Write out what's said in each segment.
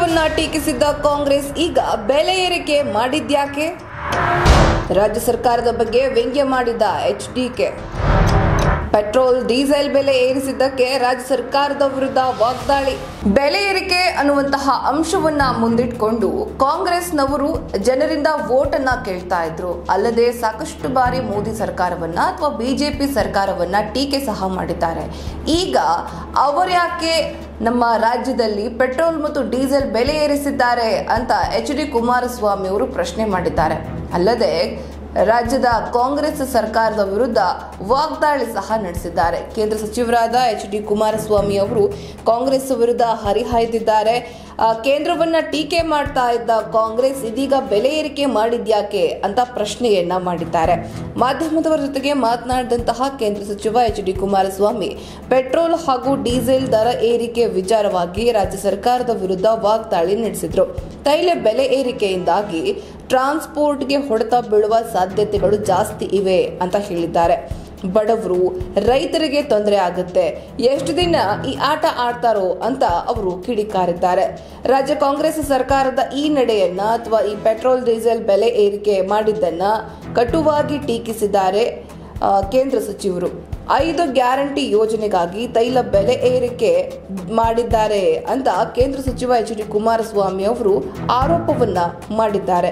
ಕೇಂದ್ರವನ್ನ ಟೀಕಿಸಿದ್ದ ಕಾಂಗ್ರೆಸ್ ಈಗ ಬೆಲೆ ಏರಿಕೆ ಮಾಡಿದ್ಯಾಕೆ ರಾಜ್ಯ ಸರ್ಕಾರದ ಬಗ್ಗೆ ವ್ಯಂಗ್ಯ ಮಾಡಿದ ಎಚ್ಡಿಕೆ ಪೆಟ್ರೋಲ್ ಡೀಸೆಲ್ ಬೆಲೆ ಏರಿಸಿದ್ದಕ್ಕೆ ರಾಜ್ಯ ಸರ್ಕಾರದ ವಿರುದ್ಧ ವಾಗ್ದಾಳಿ ಬೆಲೆ ಏರಿಕೆ ಅನ್ನುವಂತಹ ಅಂಶವನ್ನ ಮುಂದಿಟ್ಕೊಂಡು ಕಾಂಗ್ರೆಸ್ನವರು ಜನರಿಂದ ವೋಟ್ ಅನ್ನ ಕೇಳ್ತಾ ಇದ್ರು ಅಲ್ಲದೆ ಸಾಕಷ್ಟು ಬಾರಿ ಮೋದಿ ಸರ್ಕಾರವನ್ನ ಅಥವಾ ಬಿಜೆಪಿ ಸರ್ಕಾರವನ್ನ ಟೀಕೆ ಸಹ ಮಾಡಿದ್ದಾರೆ ಈಗ ಅವರ್ಯಾಕೆ ನಮ್ಮ ರಾಜ್ಯದಲ್ಲಿ ಪೆಟ್ರೋಲ್ ಮತ್ತು ಡೀಸೆಲ್ ಬೆಲೆ ಏರಿಸಿದ್ದಾರೆ ಅಂತ ಎಚ್ ಡಿ ಕುಮಾರಸ್ವಾಮಿ ಅವರು ಪ್ರಶ್ನೆ ಮಾಡಿದ್ದಾರೆ ಅಲ್ಲದೆ ರಾಜ್ಯದ ಕಾಂಗ್ರೆಸ್ ಸರ್ಕಾರದ ವಿರುದ್ಧ ವಾಗ್ದಾಳಿ ಸಹ ನಡೆಸಿದ್ದಾರೆ ಕೇಂದ್ರ ಸಚಿವರಾದ ಎಚ್ ಡಿ ಕುಮಾರಸ್ವಾಮಿ ಅವರು ಕಾಂಗ್ರೆಸ್ ವಿರುದ್ಧ ಹರಿಹಾಯ್ದಿದ್ದಾರೆ ಆ, ಕೇಂದ್ರವನ್ನ ಟೀಕೆ ಮಾಡ್ತಾ ಇದ್ದ ಕಾಂಗ್ರೆಸ್ ಇದೀಗ ಬೆಲೆ ಏರಿಕೆ ಮಾಡಿದ್ಯಾಕೆ ಅಂತ ಪ್ರಶ್ನೆಯನ್ನ ಮಾಡಿದ್ದಾರೆ ಮಾಧ್ಯಮದವರ ಜೊತೆಗೆ ಮಾತನಾಡಿದಂತಹ ಕೇಂದ್ರ ಸಚಿವ ಎಚ್ ಡಿ ಕುಮಾರಸ್ವಾಮಿ ಪೆಟ್ರೋಲ್ ಹಾಗೂ ಡೀಸೆಲ್ ದರ ಏರಿಕೆ ವಿಚಾರವಾಗಿ ರಾಜ್ಯ ಸರ್ಕಾರದ ವಿರುದ್ಧ ವಾಗ್ದಾಳಿ ನಡೆಸಿದ್ರು ತೈಲ ಬೆಲೆ ಏರಿಕೆಯಿಂದಾಗಿ ಟ್ರಾನ್ಸ್ಪೋರ್ಟ್ಗೆ ಹೊಡೆತ ಬೀಳುವ ಸಾಧ್ಯತೆಗಳು ಜಾಸ್ತಿ ಇವೆ ಅಂತ ಹೇಳಿದ್ದಾರೆ ಬಡವರು ರೈತರಿಗೆ ತೊಂದರೆ ಆಗುತ್ತೆ ಎಷ್ಟು ದಿನ ಈ ಆಟ ಆಡ್ತಾರೋ ಅಂತ ಅವರು ಕಿಡಿಕಾರಿದ್ದಾರೆ ರಾಜ್ಯ ಕಾಂಗ್ರೆಸ್ ಸರ್ಕಾರದ ಈ ನಡೆಯನ್ನ ಅಥವಾ ಈ ಪೆಟ್ರೋಲ್ ಡೀಸೆಲ್ ಬೆಲೆ ಏರಿಕೆ ಮಾಡಿದ್ದನ್ನ ಕಟುವಾಗಿ ಟೀಕಿಸಿದ್ದಾರೆ ಆ, ಕೇಂದ್ರ ಸಚಿವರು ಐದು ಗ್ಯಾರಂಟಿ ಯೋಜನೆಗಾಗಿ ತೈಲ ಬೆಲೆ ಏರಿಕೆ ಮಾಡಿದ್ದಾರೆ ಅಂತ ಕೇಂದ್ರ ಸಚಿವ ಎಚ್ ಡಿ ಕುಮಾರಸ್ವಾಮಿ ಅವರು ಆರೋಪವನ್ನ ಮಾಡಿದ್ದಾರೆ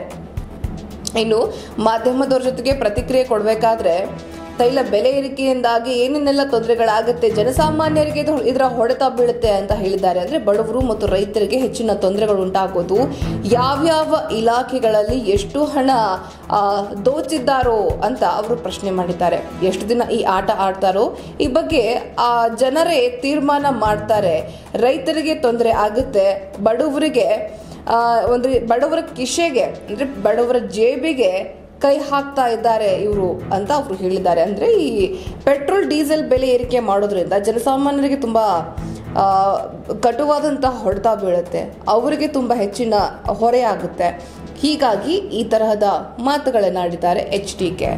ಇನ್ನು ಮಾಧ್ಯಮದವ್ರ ಜೊತೆಗೆ ಪ್ರತಿಕ್ರಿಯೆ ಕೊಡಬೇಕಾದ್ರೆ ತೈಲ ಬೆಲೆ ಏರಿಕೆಯಿಂದಾಗಿ ಏನೇನೆಲ್ಲ ತೊಂದರೆಗಳಾಗುತ್ತೆ ಜನಸಾಮಾನ್ಯರಿಗೆ ಇದು ಇದರ ಹೊಡೆತ ಬೀಳುತ್ತೆ ಅಂತ ಹೇಳಿದ್ದಾರೆ ಅಂದ್ರೆ ಬಡವರು ಮತ್ತು ರೈತರಿಗೆ ಹೆಚ್ಚಿನ ತೊಂದರೆಗಳು ಉಂಟಾಗೋದು ಯಾವ್ಯಾವ ಇಲಾಖೆಗಳಲ್ಲಿ ಎಷ್ಟು ಹಣ ಆ, ದೋಚಿದ್ದಾರೋ ಅಂತ ಅವರು ಪ್ರಶ್ನೆ ಮಾಡಿದ್ದಾರೆ ಎಷ್ಟು ದಿನ ಈ ಆಟ ಆಡ್ತಾರೋ ಈ ಬಗ್ಗೆ ಆ ಜನರೇ ತೀರ್ಮಾನ ಮಾಡ್ತಾರೆ ರೈತರಿಗೆ ತೊಂದರೆ ಆಗುತ್ತೆ ಬಡವರಿಗೆ ಆ, ಒಂದು ಬಡವರ ಕಿಶೆಗೆ ಅಂದ್ರೆ ಬಡವರ ಜೇಬಿಗೆ ಕೈ ಹಾಕ್ತಾ ಇದ್ದಾರೆ ಇವರು ಅಂತ ಅವರು ಹೇಳಿದ್ದಾರೆ ಅಂದ್ರೆ ಈ ಪೆಟ್ರೋಲ್ ಡೀಸೆಲ್ ಬೆಲೆ ಏರಿಕೆ ಮಾಡೋದ್ರಿಂದ ಜನಸಾಮಾನ್ಯರಿಗೆ ತುಂಬಾ ಆ, ಕಟುವಾದಂತಹ ಹೊಡೆತ ಬೀಳುತ್ತೆ ಅವರಿಗೆ ತುಂಬ ಹೆಚ್ಚಿನ ಹೊರೆ ಆಗುತ್ತೆ ಹೀಗಾಗಿ ಈ ತರಹದ ಮಾತುಗಳನ್ನಾಡಿದ್ದಾರೆ ಎಚ್ ಡಿ ಕೆ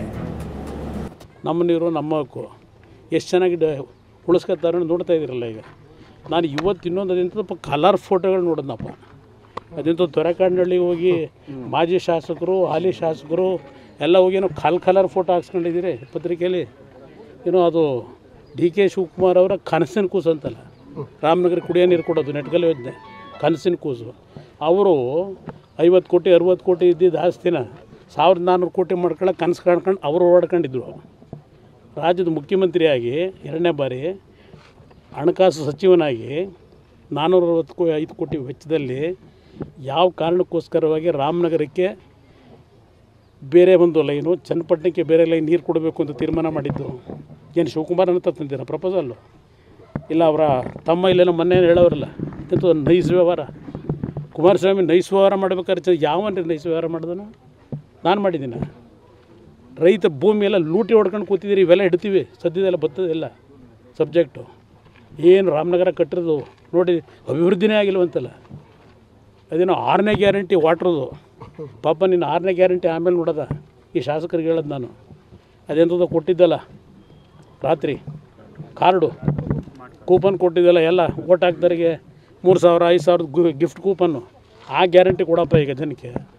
ನಮ್ಮ ನೀರು ನಮ್ಮ ಹಕ್ಕು ಎಷ್ಟು ಚೆನ್ನಾಗಿ ಡ ಉಳಿಸ್ಕೊತಾರೆ ನೋಡ್ತಾ ಇದ್ದೀರಲ್ಲ ಈಗ ನಾನು ಇವತ್ತು ಇನ್ನೊಂದು ಅದಿಂತ ಕಲರ್ ಫೋಟೋಗಳು ನೋಡಿದ್ನಪ್ಪ ಅದಿಂತ ತೊರೆಕಾಡಿನಹಳ್ಳಿಗೆ ಹೋಗಿ ಮಾಜಿ ಶಾಸಕರು ಹಾಲಿ ಶಾಸಕರು ಎಲ್ಲ ಹೋಗಿ ಏನೋ ಕಲ್ ಕಲರ್ ಫೋಟೋ ಹಾಕ್ಸ್ಕೊಂಡಿದ್ದೀರಿ ಪತ್ರಿಕೆಯಲ್ಲಿ ಏನೋ ಅದು ಡಿ ಕೆ ಶಿವಕುಮಾರ್ ಅವರ ಕನಸಿನ ಕೂಸು ಅಂತಲ್ಲ ರಾಮನಗರ ಕುಡಿಯೋ ನೀರು ಕೊಡೋದು ನೆಟ್ಗಲ್ ಯೋಜನೆ ಕನಸಿನ ಕೂಸು ಅವರು ಐವತ್ತು ಕೋಟಿ ಅರುವತ್ತು ಕೋಟಿ ಇದ್ದಿದ್ದು ಆಸ್ತಿನ ಸಾವಿರದ ನಾನ್ನೂರು ಕೋಟಿ ಮಾಡ್ಕೊಳ್ಳೋಕೆ ಕನಸು ಕಾಣ್ಕೊಂಡು ಅವರು ಓಡಾಡ್ಕೊಂಡಿದ್ರು ರಾಜ್ಯದ ಮುಖ್ಯಮಂತ್ರಿಯಾಗಿ ಎರಡನೇ ಬಾರಿ ಹಣಕಾಸು ಸಚಿವನಾಗಿ ನಾನ್ನೂರ ಅರವತ್ತು ಕೋ ಐದು ಕೋಟಿ ವೆಚ್ಚದಲ್ಲಿ ಯಾವ ಕಾರಣಕ್ಕೋಸ್ಕರವಾಗಿ ರಾಮನಗರಕ್ಕೆ ಬೇರೆ ಒಂದು ಲೈನು ಚನ್ನಪಟ್ಟಣಕ್ಕೆ ಬೇರೆ ಲೈನ್ ನೀರು ಕೊಡಬೇಕು ಅಂತ ತೀರ್ಮಾನ ಮಾಡಿದ್ದು ಏನು ಶಿವಕುಮಾರ್ ಅಂತ ತಂದಿರ ಪ್ರಪೋಸಲ್ಲು ಇಲ್ಲ ಅವರ ತಮ್ಮ ಇಲ್ಲೇನೋ ಮೊನ್ನೆ ಹೇಳೋರಲ್ಲ ಇಂಥ ನೈಸ್ ವ್ಯವಹಾರ ಕುಮಾರಸ್ವಾಮಿ ನೈಸ್ ವ್ಯವಹಾರ ಮಾಡ್ಬೇಕಾದ್ರೆ ಚ- ಯಾವನ್ರಿ ನೈಸ್ ವ್ಯವಹಾರ ಮಾಡಿದನು ನಾನು ಮಾಡಿದ್ದೀನಿ ರೈತ ಭೂಮಿ ಎಲ್ಲ ಲೂಟಿ ಹೊಡ್ಕೊಂಡು ಕೂತಿದ್ದೀರಿ ಇವೆಲ್ಲ ಇಡ್ತೀವಿ ಸದ್ಯದೆಲ್ಲ ಬರ್ತದಿಲ್ಲ ಸಬ್ಜೆಕ್ಟು ಏನು ರಾಮನಗರ ಕಟ್ಟಿರೋದು ನೋಡಿ ಅಭಿವೃದ್ಧಿನೇ ಆಗಿಲ್ವಂತಲ್ಲ ಅದೇನೋ ಆರನೇ ಗ್ಯಾರಂಟಿ ವಾಟ್ರದು ಪಾಪ ನೀನು ಆರನೇ ಗ್ಯಾರಂಟಿ ಆಮೇಲೆ ನೋಡೋದ ಈ ಶಾಸಕರಿಗೆ ಹೇಳೋದು ನಾನು ಅದೆಂಥದ್ದು ಕೊಟ್ಟಿದ್ದಲ್ಲ ರಾತ್ರಿ ಕಾರ್ಡು ಕೂಪನ್ ಕೊಟ್ಟಿದ್ದಲ್ಲ ಎಲ್ಲ ಓಟ್ ಹಾಕ್ದವ್ರಿಗೆ ಮೂರು ಸಾವಿರ ಐದು ಸಾವಿರದ ಗಿಫ್ಟ್ ಕೂಪನ್ನು ಆ ಗ್ಯಾರಂಟಿ ಕೊಡಪ್ಪ ಈಗ ಜನಕ್ಕೆ